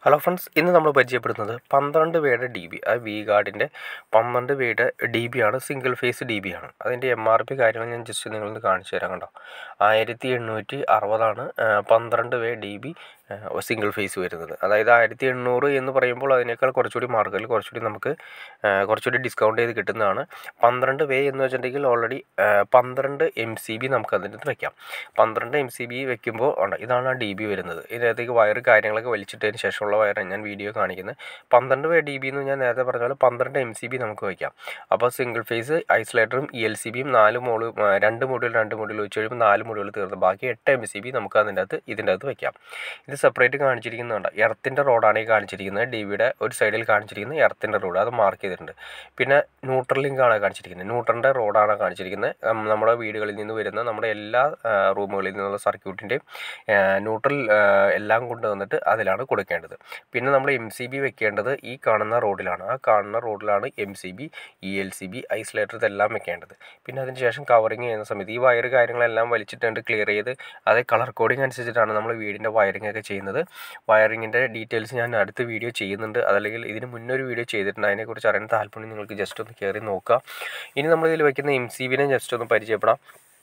hello friends ഇന്ന് നമ്മൾ പരിചയപ്പെടുന്നത് പന്ത്രണ്ട് പേയുടെ ഡി ബി അത് വി ഗാർഡിൻ്റെ പന്ത്രണ്ട് പേയുടെ ഡി ബി ആണ് സിംഗിൾ ഫേസ് ഡി ബി ആണ് അതിൻ്റെ എം ആർ പി കാര്യങ്ങൾ ഞാൻ ജസ്റ്റ് നിങ്ങളൊന്ന് കാണിച്ചു തരാം കണ്ടോ ആയിരത്തി എണ്ണൂറ്റി അറുപതാണ് പന്ത്രണ്ട് way D B single phase വരുന്നത് അതായത് ആയിരത്തി എണ്ണൂറ് എന്ന് പറയുമ്പോൾ അതിനേക്കാൾ കുറച്ചുകൂടി മാർക്കറ്റിൽ കുറച്ചുകൂടി നമുക്ക് ആ, കുറച്ചുകൂടി ഡിസ്കൗണ്ട് ചെയ്ത് കിട്ടുന്നതാണ് പന്ത്രണ്ട് വേ എന്ന് വെച്ചിട്ടുണ്ടെങ്കിൽ ഓൾറെഡി പന്ത്രണ്ട് എം സി ബി നമുക്ക് അതിനകത്ത് വെക്കാം പന്ത്രണ്ട് എം സി ബി വെക്കുമ്പോൾ ഉണ്ട് ഇതാണ് ആ ഡി ബി വരുന്നത് ഇതിനകത്തേക്ക് വയറ് കാര്യങ്ങളൊക്കെ വലിച്ചിട്ടതിന് ശേഷമുള്ള വയറാണ് ഞാൻ വീഡിയോ കാണിക്കുന്നത് പന്ത്രണ്ട് വേ ഡി ബി എന്ന് ഞാൻ നേരത്തെ പറഞ്ഞ പോലെ പന്ത്രണ്ട് എം സി ബി നമുക്ക് വയ്ക്കാം അപ്പോൾ സിംഗിൾ ഫേസ് ഐസൊലേറ്ററും ഇ എൽ സി ബിയും നാല് മോള് രണ്ട് മൊഡ്യൂൾ രണ്ട് മൊഡ്യൂൾ വെച്ച് കഴിയുമ്പോൾ നാല് മൊഡ്യൂൾ തീർന്നു ബാക്കി എട്ട് എം സി ബി നമുക്ക് അതിൻ്റെ അകത്ത് ഇതിൻ്റെ അകത്ത് വെക്കാം ഇത് സെപ്പറേറ്റ് കാണിച്ചിരിക്കുന്നുണ്ട് എർത്തിൻ്റെ റോഡാണ് ഈ കാണിച്ചിരിക്കുന്നത് ഡി വിയുടെ ഒരു സൈഡിൽ കാണിച്ചിരിക്കുന്നത് എർത്തിൻ്റെ റോഡ് അത് മാർക്ക് ചെയ്തിട്ടുണ്ട് പിന്നെ ന്യൂട്രൽ ലിങ്കാണ് കാണിച്ചിരിക്കുന്നത് ന്യൂട്രലിൻ്റെ റോഡാണ് കാണിച്ചിരിക്കുന്നത് ഉം, നമ്മുടെ വീടുകളിൽ നിന്ന് വരുന്ന നമ്മുടെ എല്ലാ ആ, റൂമുകളിൽ നിന്നുള്ള സർക്യൂട്ടിൻ്റെയും ന്യൂട്രൽ ആ, എല്ലാം കൊണ്ടുവന്നിട്ട് അതിലാണ് കൊടുക്കേണ്ടത് പിന്നെ നമ്മൾ എം സി ബി വെക്കേണ്ടത് ഈ കാണുന്ന റോഡിലാണ് ആ കാണുന്ന റോഡിലാണ് M C B E L C B isolator ഇതെല്ലാം വെക്കേണ്ടത് പിന്നെ അതിന് ശേഷം കവറിങ് ചെയ്യുന്ന സമയത്ത് ഈ വയർ കാര്യങ്ങളെല്ലാം വലിച്ചിട്ടുണ്ട് ക്ലിയർ ചെയ്ത് അതേ കളർ കോഡിങ് അനുസരിച്ചിട്ടാണ് നമ്മൾ വീടിൻ്റെ വയറിംഗ് ഒക്കെ ചെയ്യുന്നത് വയറിങ്ങിൻ്റെ ഡീറ്റെയിൽസ് ഞാൻ അടുത്ത വീഡിയോ ചെയ്യുന്നുണ്ട് അതല്ലെങ്കിൽ ഇതിന് മുന്നേ ഒരു വീഡിയോ ചെയ്തിട്ടുണ്ട് അതിനെക്കുറിച്ച് അറിയാൻ താല്പര്യം നിങ്ങൾക്ക് ജസ്റ്റ് ഒന്ന് കയറി നോക്കുക ഇനി നമ്മൾ ഇതിൽ വെക്കുന്ന എം സി ബിനെ ജസ്റ്റ് ഒന്ന് പരിചയപ്പെടാം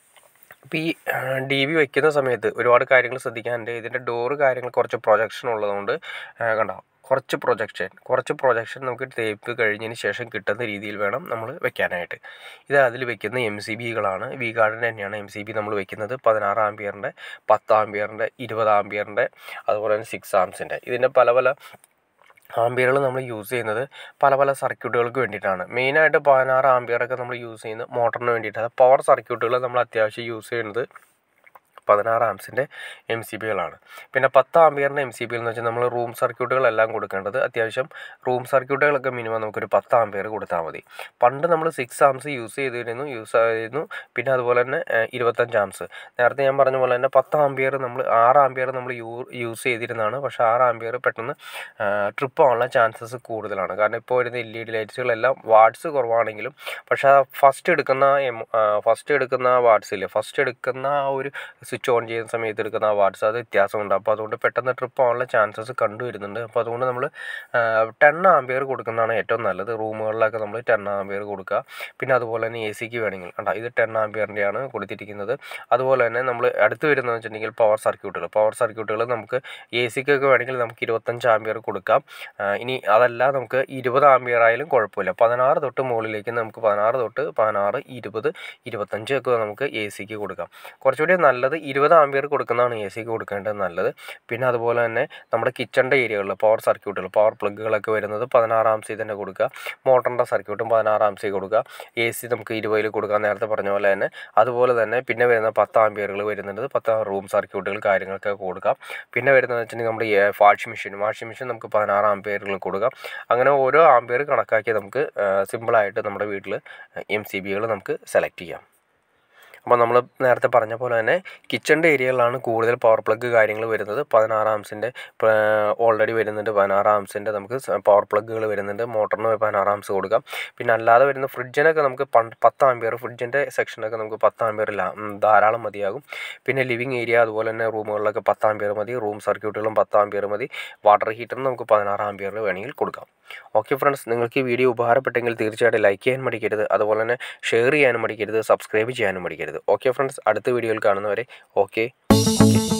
ഇപ്പോൾ ഈ ഡി വി വെക്കുന്ന സമയത്ത് ഒരുപാട് കാര്യങ്ങൾ ശ്രദ്ധിക്കാനുണ്ട് ഇതിൻ്റെ ഡോറ് കാര്യങ്ങൾ കുറച്ച് പ്രൊജക്ഷൻ ഉള്ളതുകൊണ്ട് ആ, കണ്ടോ കുറച്ച് പ്രൊജക്ഷൻ കുറച്ച് പ്രൊജക്ഷൻ നമുക്ക് തേപ്പ് കഴിഞ്ഞതിന് ശേഷം കിട്ടുന്ന രീതിയിൽ വേണം നമ്മൾ വെക്കാനായിട്ട് ഇത് അതിൽ വെക്കുന്ന എം സി ബികളാണ് വി ഗാർഡിൻ്റെ തന്നെയാണ് എം സി ബി നമ്മൾ വെക്കുന്നത് പതിനാറ് ആംബിയറിൻ്റെ പത്ത് ആംബിയറിൻ്റെ ഇരുപത് ആംബിയറിൻ്റെ അതുപോലെ തന്നെ സിക്സ് ആംസിൻ്റെ ഇതിൻ്റെ പല പല ആംബിയറുകൾ നമ്മൾ യൂസ് ചെയ്യുന്നത് പല പല സർക്യൂട്ടുകൾക്ക് വേണ്ടിയിട്ടാണ് മെയിനായിട്ട് പതിനാറ് ആംബിയറൊക്കെ നമ്മൾ യൂസ് ചെയ്യുന്നത് മോട്ടറിന് വേണ്ടിയിട്ടാണ് പവർ സർക്യൂട്ടുകൾ നമ്മൾ അത്യാവശ്യം യൂസ് ചെയ്യുന്നത് പതിനാറ് ആംസിൻ്റെ എം സി ബികളാണ് പിന്നെ പത്ത് ആംബിയറിൻ്റെ എം സി ബി എന്ന് വെച്ചാൽ നമ്മൾ റൂം സർക്യൂട്ടുകളെല്ലാം കൊടുക്കേണ്ടത് അത്യാവശ്യം റൂം സർക്യൂട്ടുകളൊക്കെ മിനിമം നമുക്കൊരു പത്ത് ആംബിയർ കൊടുത്താൽ മതി പണ്ട് നമ്മൾ സിക്സ് ആംസ് യൂസ് ചെയ്തിരുന്നു യൂസ് ചെയ്തിരുന്നു പിന്നെ അതുപോലെ തന്നെ ഏഹ്, ഇരുപത്തഞ്ച് ആംസ് നേരത്തെ ഞാൻ പറഞ്ഞ പോലെ തന്നെ പത്ത് ആംബിയർ നമ്മൾ ആറ് ആംബിയർ നമ്മൾ യൂ യൂസ് ചെയ്തിരുന്നതാണ് പക്ഷേ ആറ് ആംബിയർ പെട്ടെന്ന് ട്രിപ്പ് ആവാനുള്ള ചാൻസസ് കൂടുതലാണ് കാരണം ഇപ്പോൾ വരുന്ന എൽ ഇ ഡി ലൈറ്റ്സുകളെല്ലാം വാട്ട്സ് കുറവാണെങ്കിലും പക്ഷേ ഫസ്റ്റ് എടുക്കുന്ന എം ഫസ്റ്റ് എടുക്കുന്ന വാട്ട്സ് ഇല്ലേ ഫസ്റ്റ് എടുക്കുന്ന ആ ഒരു സ്വിച്ച് ഓൺ ചെയ്യുന്ന സമയത്ത് എടുക്കുന്ന ആ വാട്ട്സ് അത് വ്യത്യാസമുണ്ട് അപ്പോൾ അതുകൊണ്ട് പെട്ടെന്ന് ട്രിപ്പ് ആവാനുള്ള ചാൻസസ് കണ്ടുവരുന്നുണ്ട് അപ്പോൾ അതുകൊണ്ട് നമ്മൾ ടെൻ ആംബിയർ കൊടുക്കുന്നതാണ് ഏറ്റവും നല്ലത് റൂമുകളിലൊക്കെ നമ്മൾ ടെൻ ആംബിയർ കൊടുക്കുക പിന്നെ അതുപോലെ തന്നെ എ സിക്ക് വേണമെങ്കിൽ കണ്ടോ ഇത് ടെൻ ആംബിയറിൻ്റെയാണ് കൊടുത്തിരിക്കുന്നത് അതുപോലെ തന്നെ നമ്മൾ അടുത്ത് വരുന്നത് വെച്ചിട്ടുണ്ടെങ്കിൽ പവർ സർക്യൂട്ടുകൾ പവർ സർക്യൂട്ടുകൾ നമുക്ക് എ സിക്കൊക്കെ വേണമെങ്കിൽ നമുക്ക് ഇരുപത്തഞ്ച് ആംബിയർ കൊടുക്കാം ആ, ഇനി അതല്ല നമുക്ക് ഇരുപത് ആംബിയർ ആയാലും കുഴപ്പമില്ല പതിനാറ് തൊട്ട് മുകളിലേക്ക് നമുക്ക് പതിനാറ് തൊട്ട് പതിനാറ് ഇരുപത് ഇരുപത്തഞ്ച് ഒക്കെ നമുക്ക് എ സിക്ക് കൊടുക്കാം കുറച്ചുകൂടി നല്ലത് ഇരുപത് ആംബിയർ കൊടുക്കുന്നതാണ് എ സിക്ക് കൊടുക്കേണ്ടത് നല്ലത് പിന്നെ അതുപോലെ തന്നെ നമ്മുടെ കിച്ചണിൻ്റെ ഏരിയകളിൽ പവർ സർക്യൂട്ടുകൾ പവർ പ്ലഗുകളൊക്കെ വരുന്നത് പതിനാറ് ആംസി തന്നെ കൊടുക്കുക മോട്ടറിൻ്റെ സർക്യൂട്ടും പതിനാറ് ആംസി കൊടുക്കുക എ സി നമുക്ക് ഇരുപതിൽ കൊടുക്കാം നേരത്തെ പറഞ്ഞ പോലെ തന്നെ അതുപോലെ തന്നെ പിന്നെ വരുന്ന പത്ത് ആംബിയറുകൾ വരുന്നുണ്ട് പത്ത് റൂം സർക്യൂട്ടുകൾ കാര്യങ്ങളൊക്കെ കൊടുക്കാം പിന്നെ വരുന്നത് വെച്ചിട്ടുണ്ടെങ്കിൽ നമ്മുടെ വാഷിംഗ് മെഷീൻ വാഷിംഗ് മെഷീൻ നമുക്ക് പതിനാറ് ആംബിയറുകൾ കൊടുക്കാം അങ്ങനെ ഓരോ ആംബിയർ കണക്കാക്കി നമുക്ക് സിമ്പിളായിട്ട് നമ്മുടെ വീട്ടിൽ എം സി ബികൾ നമുക്ക് സെലക്ട് ചെയ്യാം അപ്പോൾ നമ്മൾ നേരത്തെ പറഞ്ഞ പോലെ തന്നെ കിച്ചണിൻ്റെ ഏരിയകളിലാണ് കൂടുതൽ പവർ പ്ലഗ് കാര്യങ്ങൾ വരുന്നത് പതിനാറ് ആംസിൻ്റെ ഓൾറെഡി വരുന്നുണ്ട് പതിനാറ് ആംസിൻ്റെ നമുക്ക് പവർ പ്ലഗുകൾ വരുന്നുണ്ട് മോട്ടറിന് പതിനാറ് ആംസ് കൊടുക്കാം പിന്നെ അല്ലാതെ വരുന്ന ഫ്രിഡ്ജിനൊക്കെ നമുക്ക് പണ്ട് പത്ത് ആംബിയർ ഫ്രിഡ്ജിൻ്റെ സെക്ഷനൊക്കെ നമുക്ക് പത്ത് ആംബിയർ ധാരാളം മതിയാകും പിന്നെ ലിവിങ് ഏരിയ അതുപോലെ തന്നെ റൂമുകളിലൊക്കെ പത്ത് ആംബിയർ മതി റൂം സർക്യൂട്ടുകളും പത്ത് ആംബിയർ മതി വാട്ടർ ഹീറ്ററിന് നമുക്ക് പതിനാറ് ആംബിയർ വേണമെങ്കിൽ കൊടുക്കാം ഓക്കെ ഫ്രണ്ട്സ് നിങ്ങൾക്ക് ഈ വീഡിയോ ഉപകാരപ്പെട്ടെങ്കിൽ തീർച്ചയായിട്ടും ലൈക്ക് ചെയ്യാൻ മടിക്കരുത് അതുപോലെ തന്നെ ഷെയർ ചെയ്യാനും മടിക്കരുത് സബ്സ്ക്രൈബ് ചെയ്യാനും മടിക്കരുത് ഓക്കെ ഫ്രണ്ട്സ് അടുത്ത വീഡിയോയിൽ കാണുന്നവരെ ഓക്കെ